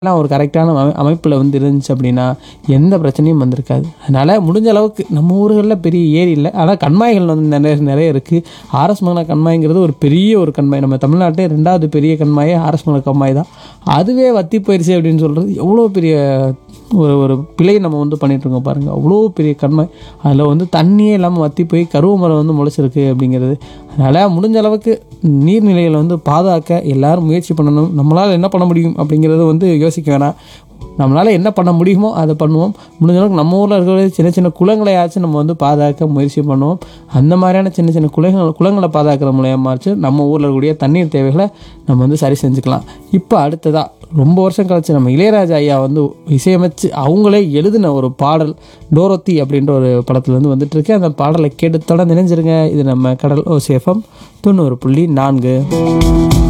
எல்லாம் ஒரு கரெக்டான அமை அமைப்பில் வந்து இருந்துச்சு அப்படின்னா எந்த பிரச்சனையும் வந்திருக்காது அதனால் முடிஞ்ச அளவுக்கு நம்ம ஊர்களில் பெரிய ஏரி இல்லை ஆனால் கண்மாய்கள் வந்து நிறைய நிறைய இருக்குது ஆர்எஸ் மங்கல கண்மாய்ங்கிறது ஒரு பெரிய ஒரு கண்மாய் நம்ம தமிழ்நாட்டிலே ரெண்டாவது பெரிய கண்மாயே ஆர்எஸ் மங்கல கண்மாய் தான் அதுவே வத்தி போயிடுச்சு அப்படின்னு சொல்கிறது எவ்வளோ பெரிய ஒரு ஒரு பிழை நம்ம வந்து பண்ணிட்டு இருக்கோம் பாருங்கள் அவ்வளோ பெரிய கண்மாய் அதில் வந்து தண்ணியே இல்லாமல் வத்தி போய் கருவ மரம் வந்து முளைச்சிருக்கு அப்படிங்கிறது அதனால் முடிஞ்ச அளவுக்கு நீர்நிலைகளை வந்து பாதுகாக்க எல்லாரும் முயற்சி பண்ணணும் நம்மளால் என்ன பண்ண முடியும் அப்படிங்கிறத வந்து யோசிக்க வேணாம் நம்மளால் என்ன பண்ண முடியுமோ அதை பண்ணுவோம் முடிஞ்ச அளவுக்கு நம்ம ஊரில் இருக்கிற சின்ன சின்ன குளங்களையாச்சும் நம்ம வந்து பாதுகாக்க முயற்சி பண்ணுவோம் அந்த மாதிரியான சின்ன சின்ன குளங்கள் குளங்களை பாதுகாக்கிற மூலியமாச்சும் நம்ம ஊரில் இருக்கக்கூடிய தண்ணீர் தேவைகளை நம்ம வந்து சரி செஞ்சுக்கலாம் இப்போ அடுத்ததாக ரொம்ப வருஷம் கழிச்சு நம்ம இளையராஜா ஐயா வந்து இசையமைச்சு அவங்களே எழுதின ஒரு பாடல் டோரோத்தி அப்படின்ற ஒரு படத்துலேருந்து வந்துட்டு இருக்கு அந்த பாடலை கேட்டு தொடர்ந்து நினைஞ்சிருங்க இது நம்ம கடல் ஓசேஃபம் தொண்ணூறு புள்ளி நான்கு